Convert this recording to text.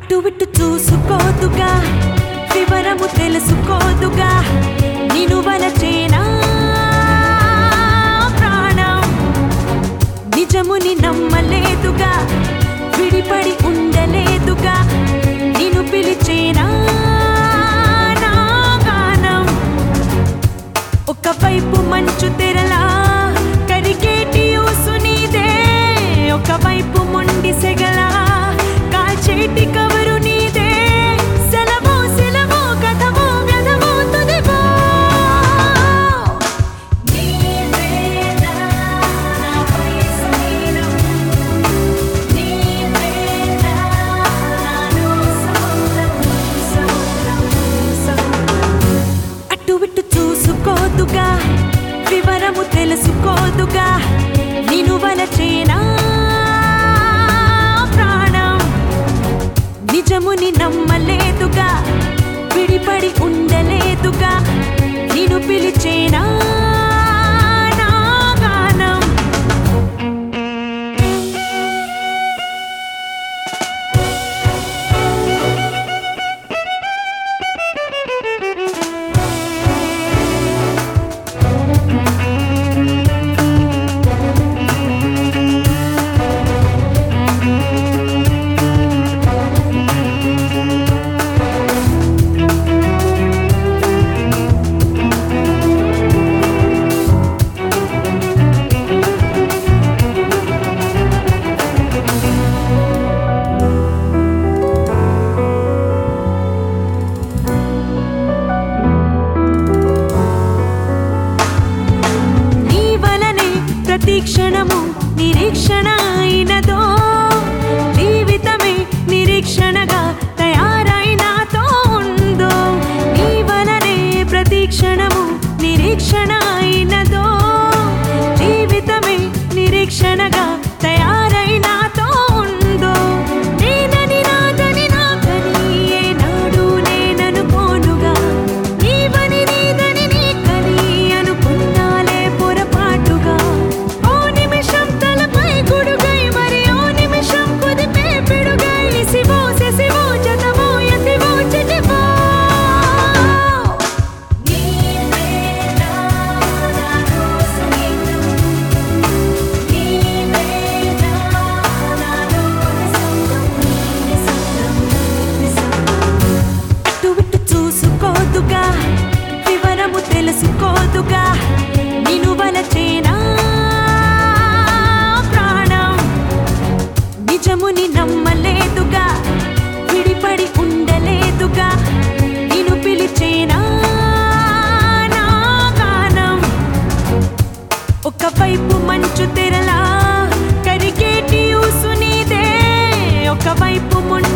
అటు ఇటు చూసుకోదుగా వివరము తెలుసుకోదుగా నిను వలచేనా ప్రాణం నిజముని నమ్మలేదుగా విడిపడి ఉండలేదుగా నిన్ను పిలిచేనా నా గానం ఒకవైపు మంచు తెరలా కరిగేటి ఊసు నీదే ఒకవైపు మొండి సెగలా కాల్చేటి కవరు నీదే సెలవు సెలవు కథవు వ్యధవు తుదివో నీవేనా నాపై స్నేహం నీవేనా నాలో సముద్రం సముద్రం సముద్రం అటు ఇటు చూసుకోదుగా వివరము తెలుసుకోదుగా నిను వలచేనా ప్రాణం నిజముని నమ్మలేదుగా విడిపడి ఉండలేదుగా నిన్ను పిలిచేనా నా గానం నీ వలనే ప్రతి క్షణము నిరీక్షణ అయినదో జీవితమే నిరీక్షణగా తయారైనాతో ఉందో నీ వలనే ప్రతి క్షణము నిరీక్షణ అయినదో జీవితమే నిరీక్షణగా తయారైనాతో ఉందో నేనని నాదని నాకని ఏనాడు నేననుకోనుగా నీవని నీదని నీకని అనుకున్నాలే పొరపాటుగా ఓ నిమిషం తలపై గుడుగై మరి ఓ నిమిషం కుదిపే పిడుగై ఇసివో సెసివో జతవో యతివో చిటివో నీవేనా నాలో సంగీతం నీవేనా నాలో నిశ్శబ్దం నిశ్శబ్దం నిశ్శబ్దం అటు ఇటు చూసుకోదుగా వివరము తెలుసుకోదుగా నిను వలచేనా ప్రాణం నిజముని నమ్మలేదుగా విడిపడి ఉండలేదుగా నిన్ను పిలిచేనా నా గానం ఒకవైపు మంచు తెరలా కరిగేటి ఊసు నీదే ఒకవైపు మొండి